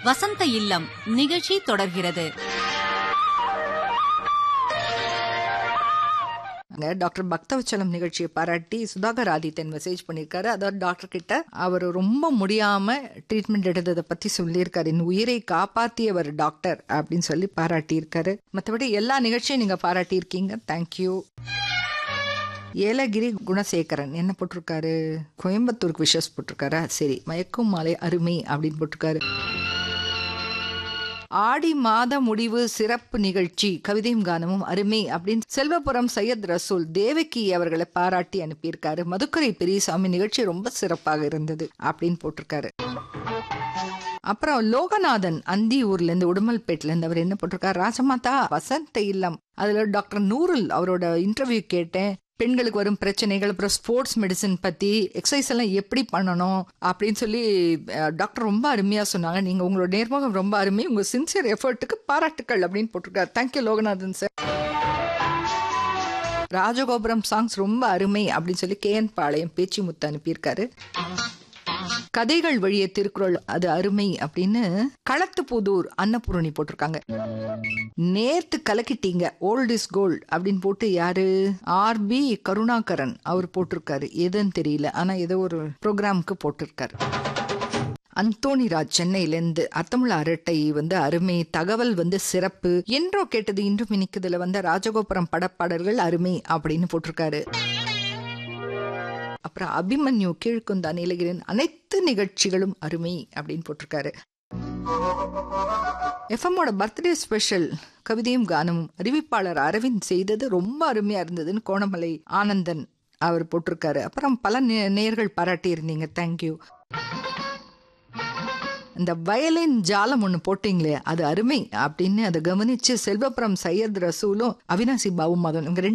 வசந்த இல்லம் நிகழ்ச்சி தொடர்கிறது டாக்டர் பக்தவச்சலம் நிகழ்ச்சியை பாராட்டி சுதாகர் ஆதித்தன் மெசேஜ் பண்ணியிருக்காரு அதாவது டாக்டர் கிட்ட அவர் ரொம்ப முடியாம ட்ரீட்மெண்ட் எடுத்ததை பத்தி சொல்லியிருக்காரு என் உயிரை காப்பாத்தியவர் டாக்டர் அப்படின்னு சொல்லி பாராட்டியிருக்காரு மற்றபடி எல்லா நிகழ்ச்சியும் நீங்க பாராட்டியிருக்கீங்க தேங்க்யூ ஏலகிரி குணசேகரன் என்ன போட்டிருக்காரு கோயம்புத்தூருக்கு விஷஸ் போட்டிருக்காரா சரி மயக்கும் மாலை அருமை அப்படின்னு போட்டிருக்காரு ஆடி மாத முடிவு சிறப்பு நிகழ்ச்சி கவிதையும் கானமும் அருமை அப்படின்னு செல்வபுரம் சையத் ரசூல் தேவகி அவர்களை பாராட்டி அனுப்பியிருக்காரு மதுக்கரை பெரியசாமி நிகழ்ச்சி ரொம்ப சிறப்பாக இருந்தது அப்படின்னு போட்டிருக்காரு அப்புறம் லோகநாதன் அந்தி ஊர்ல இருந்து உடுமல்பேட்ல இருந்து அவர் என்ன போட்டிருக்காரு ராசமாதா வசந்த இல்லம் அதுல டாக்டர் நூருல் அவரோட இன்டர்வியூ கேட்டேன் பெண்களுக்கு வரும் பிரச்சனைகள் அப்புறம் ஸ்போர்ட்ஸ் மெடிசன் பத்தி எக்ஸசைஸ் எல்லாம் எப்படி பண்ணணும் அப்படின்னு சொல்லி அஹ், டாக்டர் ரொம்ப அருமையா சொன்னாங்க நீங்க உங்களோட நேர்முகம் ரொம்ப அருமை உங்க சின்சியர் எஃபர்ட்டுக்கு பாராட்டுக்கள் அப்படின்னு போட்டிருக்காரு thank you Loganathan sir Rajagopuram songs ரொம்ப அருமை அப்படின்னு சொல்லி கே என் பாளையம் பேச்சு முத்து அனுப்பியிருக்காரு கதைகள் வழிய திருக்குறள் அது அருமை அப்படின்னு களத்துப்புதூர் அன்னபூரணி போட்டிருக்காங்க நேத்து கலக்கிட்டீங்க ஓல்ட் இஸ் கோல்ட் அப்படின்னு போட்டு யாரு ஆர்பி கருணாகரன் அவர் போட்டிருக்காரு எதுன்னு தெரியல ஆனா ஏதோ ஒரு ப்ரோக்ராமுக்கு போட்டிருக்காரு அந்தோணிராஜ் சென்னையிலேருந்து அர்த்தமுள்ள அரட்டை வந்து அருமை தகவல் வந்து சிறப்பு என்றோ கேட்டது இன்றும் இனிக்குதுல வந்த ராஜகோபுரம் படப்பாடல்கள் அருமை அப்படின்னு போட்டிருக்காரு அப்புறம் அபிமன்யு கீழ்குந்தா நீலகிரின் அனைத்து நிகழ்ச்சிகளும் அருமை அப்படின்னு போட்டிருக்காரு எஃப்எம்மோட பர்த்டே ஸ்பெஷல் கவிதையும் கானமும் அறிவிப்பாளர் அரவிந்த் செய்தது ரொம்ப அருமையா இருந்ததுன்னு கோணமலை ஆனந்தன் அவர் போட்டிருக்காரு அப்புறம் பல நே- நேயர்கள் பாராட்டி இருந்தீங்க தேங்க்யூ இந்த வயலின் ஜாலம் ஒன்று போட்டிங்களே அது அருமை அப்படின்னு அதை கவனிச்சு செல்வபுரம் சையத் ரசூலும் அவினாசி பாபு மகன் இவங்க ரெண்டு